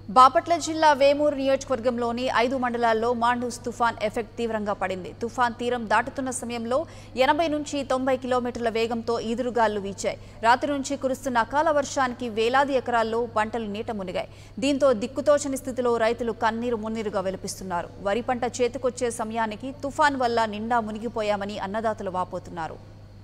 బాపట్ల జిల్లా వేమూరు నియోజకవర్గంలోని ఐదు మండలాల్లో మాండూస్ తుఫాన్ ఎఫెక్ట్ తీవ్రంగా పడింది తుఫాన్ తీరం దాటుతున్న సమయంలో ఎనభై నుంచి తొంభై కిలోమీటర్ల వేగంతో ఈదురుగాలు వీచాయి రాత్రి నుంచి కురుస్తున్న అకాల వర్షానికి వేలాది ఎకరాల్లో పంటలు నీట మునిగాయి దీంతో దిక్కుతోచని స్థితిలో రైతులు కన్నీరు మున్నీరుగా వెలిపిస్తున్నారు వరి పంట చేతికొచ్చే సమయానికి తుఫాన్ వల్ల నిండా మునిగిపోయామని అన్నదాతలు వాపోతున్నారు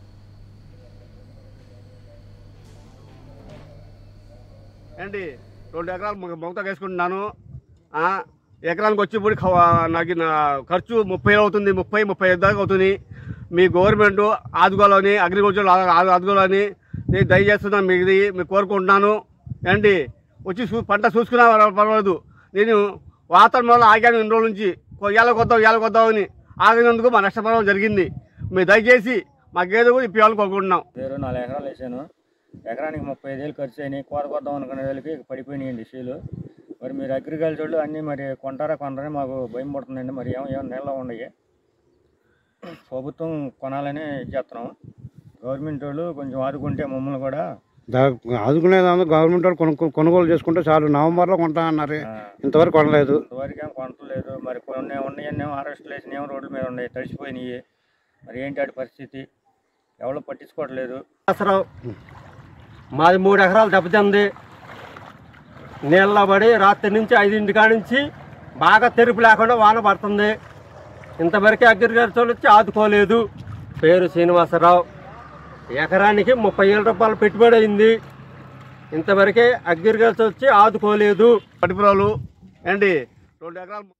ఏంటి రెండు ఎకరాలు మొ- మొగత వేసుకుంటున్నాను ఆ, ఎకరానికి వచ్చి ఇప్పుడు ఖ- నాకు నా ఖర్చు ముప్పై వేలు అవుతుంది ముప్పై ముప్పై ఐదు దాకా అవుతుంది మీ గవర్నమెంట్ ఆదుకోవాలని అగ్రికల్చర్ ఆదుకోవాలని నేను దయచేస్తున్నాను మీది మీకు కోరుకుంటున్నాను ఏంటి వచ్చి చూ పంట చూసుకున్నా పర్వ- పర్వాలేదు నేను వాతావరణం వల్ల ఆగాను ఇన్ని రోజుల నుంచి ఏళ్ళ కొద్దాం ఏళ్ళ కొద్దామని ఆగినందుకు మా నష్టపడడం జరిగింది మీరు దయచేసి మాకేదో కూడా ఇప్పించాలని కోరుకుంటున్నాం పేరు నాలుగు ఎకరాలు వేసాను ఎకరానికి ముప్పై ఐదు వేలు ఖర్చు అయినాయి కోరకొద్దాం అనుకునే వేలకి పడిపోయినాయండి షీలు మరి మీరు అగ్రికల్చర్లు అన్నీ మరి కొంటారా కొనరని మాకు భయం పడుతుందండి మరి ఏమో ఏమో నీళ్ళ ఉన్నాయి ప్రభుత్వం కొనాలని చేస్తున్నాం గవర్నమెంట్ వాళ్ళు కొంచెం ఆదుకుంటే మమ్మల్ని కూడా ఆదుకునేదాన్ని గవర్నమెంట్ వాళ్ళు కొనుక్కో కొనుగోలు చేసుకుంటే చాలు నవంబర్లో కొంటా అన్నారు ఆ, ఇంతవరకు కొనలేదు ఇంతవరకు ఏం కొనట్లేదు మరి కొన్ని ఉన్నాయన్నేమో హార్వెస్ట్లు వేసినేమో రోడ్ల మీద ఉన్నాయి తడిసిపోయినాయి మరి ఏంటి వాటి పరిస్థితి ఎవరు పట్టించుకోవట్లేదు అవసరం మాది మూడు ఎకరాలు దెబ్బతింది నీళ్ళ పడి రాత్రి నుంచి ఐదింటి కాడ నుంచి బాగా తెరుపు లేకుండా వాన పడుతుంది ఇంతవరకు అగ్రికల్చర్ వచ్చి ఆదుకోలేదు పేరు శ్రీనివాసరావు ఎకరానికి ముప్పై వేల రూపాయలు పెట్టుబడి అయింది ఇంతవరకే అగ్రికల్చర్ వచ్చి ఆదుకోలేదు పట్టిపురాలు ఏంటి రెండు ఎకరాలు